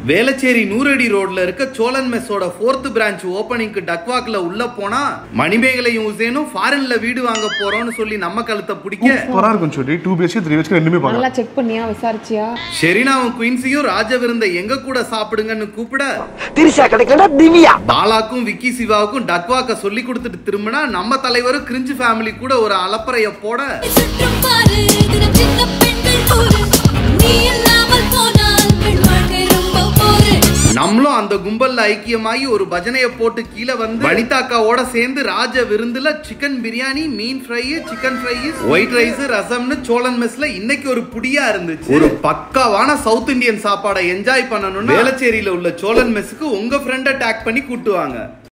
வேளச்சேரி நூறடி ரோட்ல இருக்க சோழன் மெஸ்ஸோட ஃபோர்த் பிரான்ச் ஓபனிங்க்கு டக்வாக்ல உள்ள போனா மணிமேகலையும் உசேனும் ஃபாரின்ல வீடு வாங்க போறோம்னு சொல்லி நம்ம கழுத்தை பிடிக்க சூப்பரா இருக்கும் சொல்லி டூ பிஹெச்கே த்ரீ பிஹெச்கே ரெண்டுமே பார்க்கலாம் நல்லா செக் பண்ணியா விசாரிச்சியா ஷெரினாவும் குயின்சியும் ராஜவிருந்த எங்க கூட சாப்பிடுங்கன்னு கூப்பிட திரிஷா கிடைக்கலடா திவ்யா பாலாக்கும் விக்கி சிவாவுக்கும் டக்வாக்க சொல்லி கொடுத்துட்டு திரும்பினா நம்ம தலைவரும் கிரிஞ்சு ஃபேமிலி கூட ஒரு அலப்பறைய போட சுற்றும் பாரு தினம் சின்ன பெண்கள் கூறு நீ இல்லாமல் போனால் பெண் வாழ்க்கை ரொம்ப போரு நம்மளும் அந்த கும்பல்ல ஐக்கியமாகி ஒரு பஜனைய போட்டு கீழே வந்து வனிதாக்காவோட சேர்ந்து ராஜ விருந்துல சிக்கன் பிரியாணி மீன் fry chicken fry white rice ரசம்னு சோழன் மெஸ்ல இன்னைக்கு ஒரு புடியா இருந்துச்சு ஒரு பக்காவான சவுத் இந்தியன் சாப்பாடை என்ஜாய் பண்ணணும்னா வேளச்சேரியில உள்ள சோழன் மெஸ்ஸுக்கு உங்க ஃப்ரெண்டை டேக் பண்ணி கூட்டுவாங்க